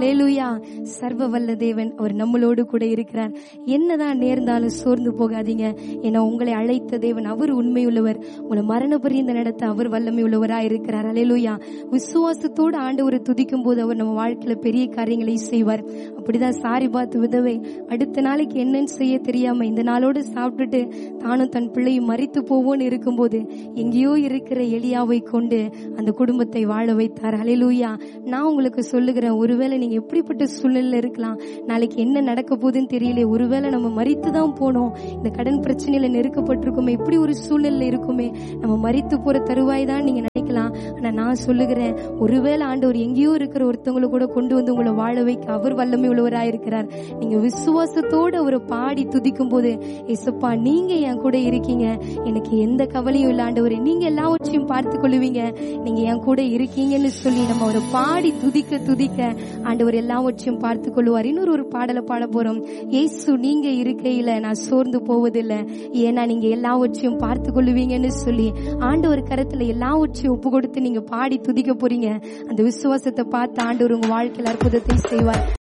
லேலுயா சர்வ வல்ல தேவன் அவர் நம்மளோடு கூட இருக்கிறார் என்னதான் நேர்ந்தாலும் சோர்ந்து போகாதீங்க ஏன்னா உங்களை அழைத்த தேவன் அவர் உண்மையுள்ளவர் உங்களை மரண பரியந்த நடத்த அவர் வல்லமை உள்ளவராய் இருக்கிறார் அலேலுயா விசுவாசத்தோடு ஆண்டவரை துதிக்கும் போது அவர் நம்ம வாழ்க்கையில பெரிய காரியங்களை செய்வார் அப்படிதான் சாரி பார்த்து விதவை அடுத்த நாளைக்கு என்னன்னு செய்ய தெரியாம இந்த நாளோடு சாப்பிட்டுட்டு தானும் தன் பிள்ளையும் மறித்து போவோன்னு இருக்கும்போது எங்கேயோ இருக்கிற எலியாவை கொண்டு அந்த குடும்பத்தை வாழ வைத்தார் அலையலூயா நான் உங்களுக்கு சொல்லுகிறேன் ஒருவேளை நீங்க எப்படிப்பட்ட சூழ்நிலையில இருக்கலாம் நாளைக்கு என்ன நடக்க போகுதுன்னு தெரியல ஒருவேளை நம்ம மறித்து தான் போனோம் இந்த கடன் பிரச்சனையில நெருக்கப்பட்டிருக்குமே இப்படி ஒரு சூழ்நிலை இருக்குமே நம்ம மறித்து போற தருவாய் தான் நீங்க நினைக்கலாம் ஆனா நான் சொல்லுகிறேன் ஒருவேளை ஆண்டவர் எங்கேயோ இருக்கிற ஒருத்தவங்களை கூட கொண்டு வந்து உங்களை வாழ வைக்க அவர் வல்லமை உள்ளவராய் இருக்கிறார் நீங்க விசுவாசத்தோடு அவரை பாடி துதிக்கும் போது ஏசப்பா நீங்க என் கூட இருக்கீங்க எனக்கு எந்த கவலையும் இல்ல ஆண்டவரே நீங்க எல்லாவற்றையும் பார்த்து கொள்ளுவீங்க நீங்க என் கூட இருக்கீங்கன்னு சொல்லி நம்ம அவரை பாடி துதிக்க துதிக்க ஆண்டவர் எல்லாவற்றையும் பார்த்து கொள்ளுவார் இன்னொரு ஒரு பாடலை பாட போறோம் ஏசு நீங்க இருக்கையில நான் சோர்ந்து போவதில்லை ஏன்னா நீங்க எல்லாவற்றையும் பார்த்து கொள்ளுவீங்கன்னு சொல்லி ஆண்டவர் கரத்துல எல்லாவற்றையும் ஒப்பு கொடுத்து நீங்க பாடி துதிக்க போறீங்க அந்த விசுவாசத்தை பார்த்து ஆண்டவர் உங்க வாழ்க்கையில் அற்புதத்தை செய்வார்